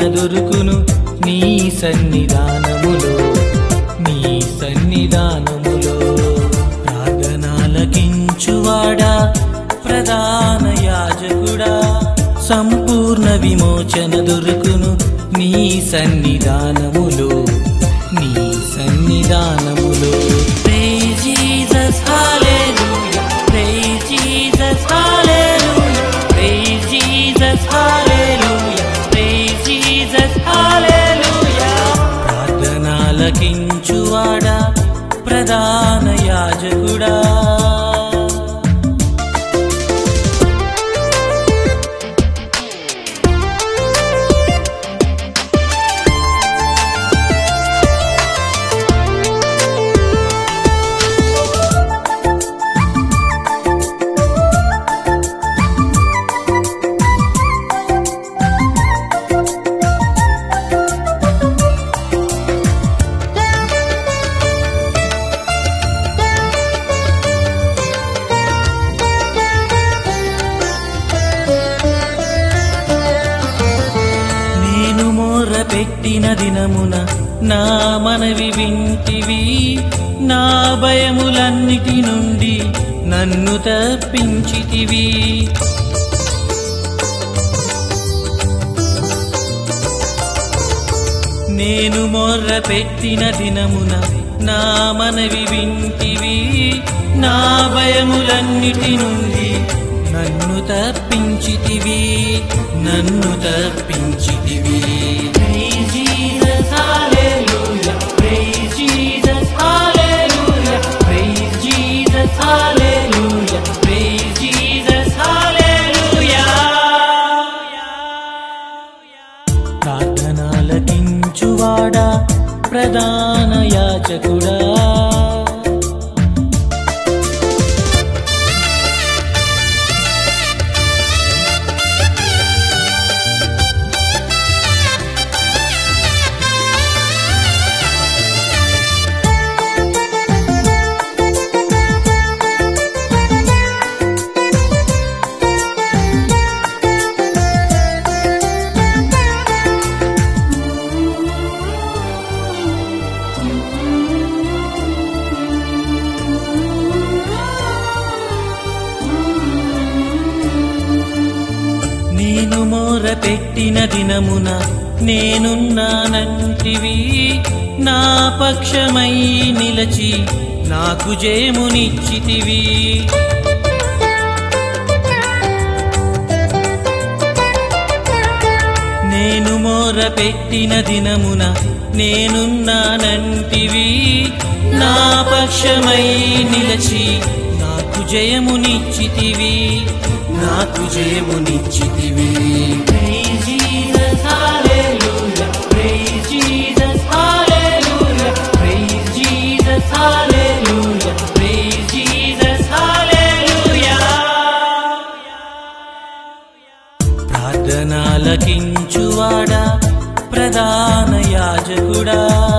దొరుకును నీ సన్నిధానములో నీ సన్నిధానములో ప్రార్థనాలకించువాడా ప్రధాన యాజకుడా సంపూర్ణ విమోచన దొరుకును నీ సన్నిధానములో నీ సన్నిధానములో Praise Jesus, hallelujah. Praise Jesus, hallelujah. Praise Jesus, hallelujah. Praise Jesus, hallelujah. ప్రార్థనాలకించువాడా ప్రధాన యాజకుడా నేను మోర్ర పెట్టిన దినమున నా మనవి వింటివి నా భయములన్నిటి నుండి నన్ను తప్పించితివి నేను మొర్ర పెట్టిన దినమున నా మనవి వింటివి నా భయములన్నిటి నుండి నన్ను తప్పించితివి నన్ను తప్పించితివి Praise Jesus, hallelujah. Praise Jesus, hallelujah. Praise Jesus, hallelujah. Praise Jesus, hallelujah. ప్రార్థనాలకించువాడా ప్రధాన యాచకుడా నేను మోర పెట్టిన దినమున నేనున్నానంటివి నా పక్షమై నిలచి నాకు జయమునిచ్చితివి నేను మోర పెట్టిన దినమున నేనున్నానంటివి నా పక్షమై నిలచి నాకు జయమునిచ్చితివి నాకు జయమునిచ్చితివి Praise Jesus, hallelujah. Praise Jesus, hallelujah. Praise Jesus, hallelujah. Praise Jesus, hallelujah. ప్రార్థనాలకించువాడా ప్రధాన యాజకుడా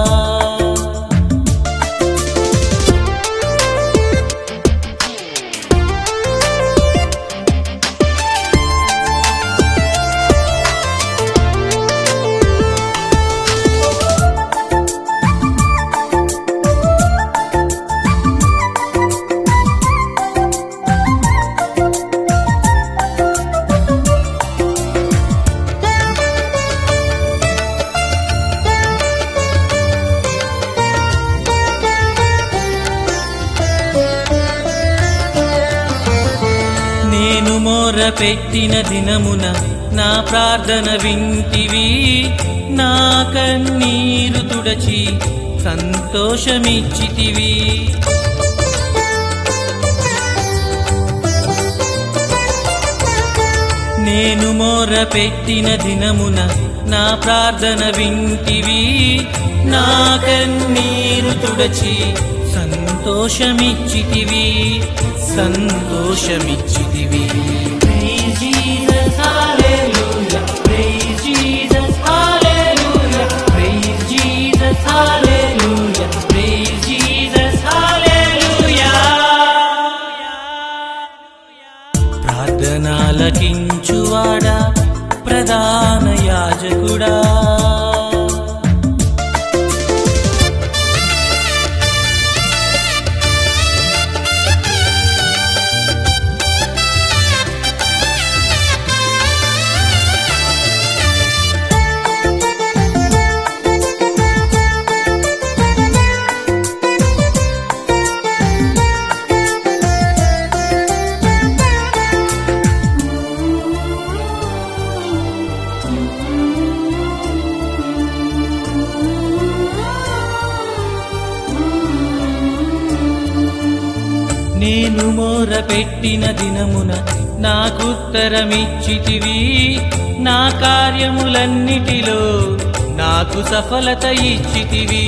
నేను మోర పెట్టిన దినమున నా ప్రార్థన వింటివి నా కన్నీరు తుడచి సంతోషమిచ్చితివి నేను మోర పెట్టిన దినమున నా ప్రార్థన వింటివి నా కన్నీరు తుడచి సంతోషమిచ్చితివి సంతోషమిచ్చితివి Praise Jesus, hallelujah. Praise Jesus, hallelujah. Praise Jesus, hallelujah. Praise Jesus, hallelujah. ప్రార్థనాలకించువాడా ప్రధాన యాజకుడా నేను మోర పెట్టిన దినమున నాకుత్తరమిచ్చితివి నా కార్యములన్నిటిలో నాకు సఫలత ఇచ్చితివి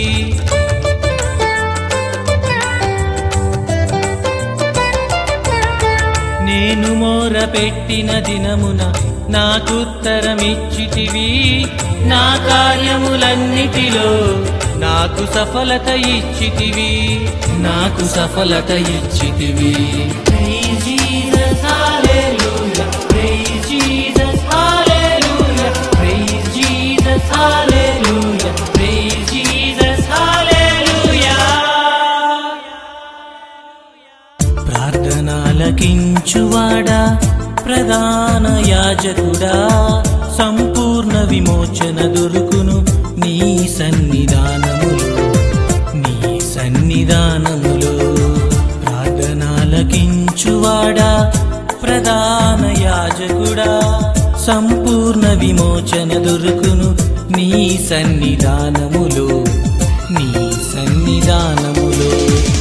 నేను మోర పెట్టిన దినమున నాకుత్తరమిచ్చితివి నా కార్యములన్నిటిలో నాకు సఫలత ఇచ్చితివి నాకు సఫలత ఇచ్చితివి Praise Jesus, hallelujah. Praise Jesus, hallelujah. Praise Jesus, hallelujah. Praise Jesus, hallelujah. ప్రార్థనాలకించువాడా ప్రధాన యాజకుడా సంపూర్ణ విమోచన దొరుకును నీ సన్నిధానములో నీ సన్నిధానములో ప్రార్థనాలకించువాడా ప్రధాన యాజకుడా సంపూర్ణ విమోచన దొరుకును నీ సన్నిధానములో నీ సన్నిధానములో